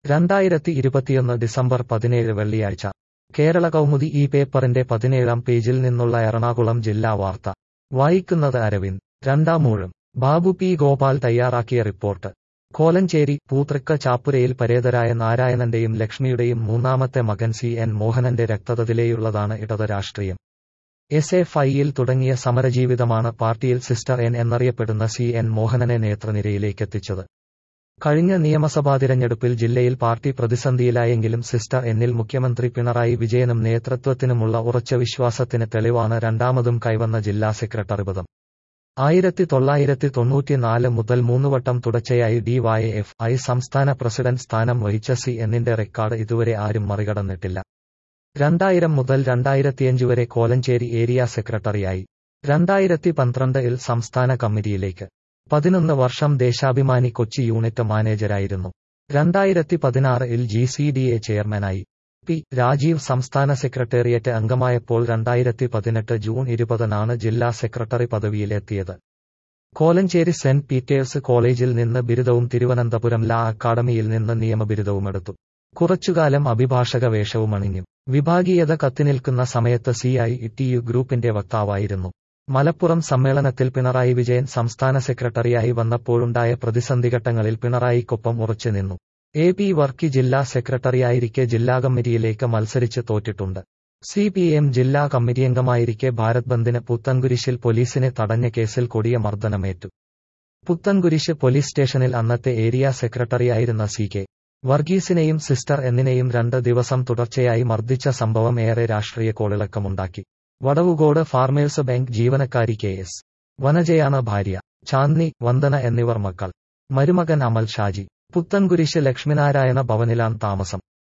രണ്ടായിരത്തി ഇരുപത്തിയൊന്ന് ഡിസംബർ പതിനേഴ് വെള്ളിയാഴ്ച കേരള കൗമുദി ഈ പേപ്പറിന്റെ പതിനേഴാം പേജിൽ നിന്നുള്ള എറണാകുളം ജില്ലാ വാർത്ത വായിക്കുന്നത് അരവിന്ദ് രണ്ടാമൂഴം ബാബു പി ഗോപാൽ തയ്യാറാക്കിയ റിപ്പോർട്ട് കോലഞ്ചേരി പൂതൃക്ക ചാപ്പുരയിൽ പരേതരായ നാരായണന്റെയും ലക്ഷ്മിയുടെയും മൂന്നാമത്തെ മകൻ സി എൻ മോഹനന്റെ രക്തതതിലേയുള്ളതാണ് ഇടത് രാഷ്ട്രീയം എസ് എഫ് ഐയിൽ തുടങ്ങിയ സമരജീവിതമാണ് പാർട്ടിയിൽ സിസ്റ്റർ എൻ എന്നറിയപ്പെടുന്ന സി എൻ മോഹനനെ നേതൃനിരയിലേക്കെത്തിച്ചത് കഴിഞ്ഞ നിയമസഭാ തിരഞ്ഞെടുപ്പിൽ ജില്ലയിൽ പാർട്ടി പ്രതിസന്ധിയിലായെങ്കിലും സിസ്റ്റർ എന്നിൽ മുഖ്യമന്ത്രി പിണറായി വിജയനും നേതൃത്വത്തിനുമുള്ള ഉറച്ച വിശ്വാസത്തിന് തെളിവാണ് രണ്ടാമതും കൈവന്ന ജില്ലാ സെക്രട്ടറി പദം ആയിരത്തി തൊള്ളായിരത്തി തൊണ്ണൂറ്റിനാല് മുതൽ മൂന്നുവട്ടം തുടർച്ചയായി ഡി വൈ എഫ് ഐ സംസ്ഥാന പ്രസിഡന്റ് സ്ഥാനം വഹിച്ച സി എന്നിന്റെ റെക്കോർഡ് ഇതുവരെ ആരും മറികടന്നിട്ടില്ല രണ്ടായിരം മുതൽ രണ്ടായിരത്തിയഞ്ച് വരെ കോലഞ്ചേരി ഏരിയ സെക്രട്ടറിയായി രണ്ടായിരത്തി പന്ത്രണ്ടിൽ സംസ്ഥാന കമ്മിറ്റിയിലേക്ക് പതിനൊന്ന് വർഷം ദേശാഭിമാനി കൊച്ചി യൂണിറ്റ് മാനേജരായിരുന്നു രണ്ടായിരത്തി പതിനാറിൽ ജി സി ഡി എ ചെയർമാനായി പി രാജീവ് സംസ്ഥാന സെക്രട്ടേറിയറ്റ് അംഗമായപ്പോൾ രണ്ടായിരത്തി പതിനെട്ട് ജൂൺ ഇരുപതിനാണ് ജില്ലാ സെക്രട്ടറി പദവിയിലെത്തിയത് കോലഞ്ചേരി സെന്റ് പീറ്റേഴ്സ് കോളേജിൽ നിന്ന് ബിരുദവും തിരുവനന്തപുരം ലാ അക്കാദമിയിൽ നിന്ന് നിയമബിരുദവുമെടുത്തു കുറച്ചുകാലം അഭിഭാഷക വേഷവും അണിഞ്ഞു വിഭാഗീയത കത്തിനിൽക്കുന്ന സമയത്ത് സി ഐ ടി യു ഗ്രൂപ്പിന്റെ വക്താവായിരുന്നു മലപ്പുറം സമ്മേളനത്തിൽ പിണറായി വിജയൻ സംസ്ഥാന സെക്രട്ടറിയായി വന്നപ്പോഴുണ്ടായ പ്രതിസന്ധിഘട്ടങ്ങളിൽ പിണറായിക്കൊപ്പം ഉറച്ചുനിന്നു എ പി വർക്കി ജില്ലാ സെക്രട്ടറിയായിരിക്കെ ജില്ലാ കമ്മിറ്റിയിലേക്ക് മത്സരിച്ച് തോറ്റിട്ടുണ്ട് സി പി എം ജില്ലാ കമ്മിറ്റി അംഗമായിരിക്കെ ഭാരത് ബന്ദിന് പുത്തൻകുരിശിൽ പോലീസിനെ തടഞ്ഞ കേസിൽ കൊടിയ മർദ്ദനമേറ്റു പുത്തൻകുരിശ് പോലീസ് സ്റ്റേഷനിൽ അന്നത്തെ ഏരിയ സെക്രട്ടറിയായിരുന്ന സി കെ വർഗീസിനെയും സിസ്റ്റർ എന്നിനെയും രണ്ട് ദിവസം തുടർച്ചയായി മർദ്ദിച്ച സംഭവം ഏറെ രാഷ്ട്രീയ കോളിളക്കമുണ്ടാക്കി വടവുകോട് ഫാർമേഴ്സ് ബാങ്ക് ജീവനക്കാരി കെ എസ് വനജയാണ് ഭാര്യ ചാന്ദി വന്ദന എന്നിവർ മക്കൾ മരുമകൻ അമൽ ഷാജി പുത്തൻകുരിശ് ലക്ഷ്മിനാരായണ ഭവനിലാണ് താമസം